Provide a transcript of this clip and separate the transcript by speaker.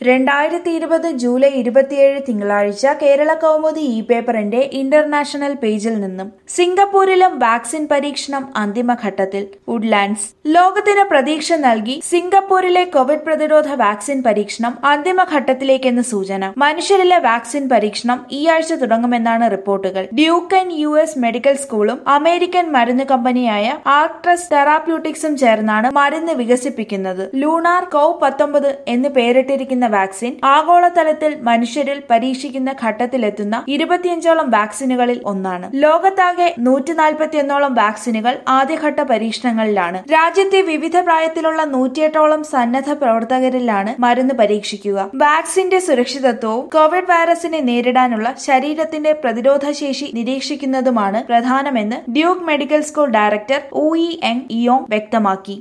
Speaker 1: രണ്ടായിരത്തി ഇരുപത് ജൂലൈ ഇരുപത്തിയേഴ് തിങ്കളാഴ്ച കേരള കൗമുദി ഇ പേപ്പറിന്റെ ഇന്റർനാഷണൽ പേജിൽ നിന്നും സിംഗപ്പൂരിലും വാക്സിൻ പരീക്ഷണം അന്തിമഘട്ടത്തിൽ വുഡ്ലാൻഡ്സ് ലോകത്തിന് പ്രതീക്ഷ നൽകി സിംഗപ്പൂരിലെ കോവിഡ് പ്രതിരോധ വാക്സിൻ പരീക്ഷണം അന്തിമഘട്ടത്തിലേക്കെന്ന് സൂചന മനുഷ്യരിലെ വാക്സിൻ പരീക്ഷണം ഈ ആഴ്ച തുടങ്ങുമെന്നാണ് റിപ്പോർട്ടുകൾ ഡ്യൂക്കൻ യു എസ് മെഡിക്കൽ സ്കൂളും അമേരിക്കൻ മരുന്ന് കമ്പനിയായ ആർക്ട്രസ് തെറാപ്യൂട്ടിക്സും ചേർന്നാണ് മരുന്ന് വികസിപ്പിക്കുന്നത് ലൂണാർ കൗ പത്തൊമ്പത് എന്ന് പേരിട്ടിരിക്കുന്ന വാക്സിൻ ആഗോളതലത്തിൽ മനുഷ്യരിൽ പരീക്ഷിക്കുന്ന ഘട്ടത്തിലെത്തുന്ന ഇരുപത്തിയഞ്ചോളം വാക്സിനുകളിൽ ഒന്നാണ് ലോകത്താകെ നൂറ്റി നാൽപ്പത്തിയൊന്നോളം വാക്സിനുകൾ ആദ്യഘട്ട പരീക്ഷണങ്ങളിലാണ് രാജ്യത്തെ വിവിധ പ്രായത്തിലുള്ള നൂറ്റിയെട്ടോളം സന്നദ്ധ പ്രവർത്തകരിലാണ് മരുന്ന് പരീക്ഷിക്കുക വാക്സിന്റെ സുരക്ഷിതത്വവും കോവിഡ് വൈറസിനെ നേരിടാനുള്ള ശരീരത്തിന്റെ പ്രതിരോധശേഷി നിരീക്ഷിക്കുന്നതുമാണ് പ്രധാനമെന്ന് Duke medical school director Ooi Eng Eong വ്യക്തമാക്കി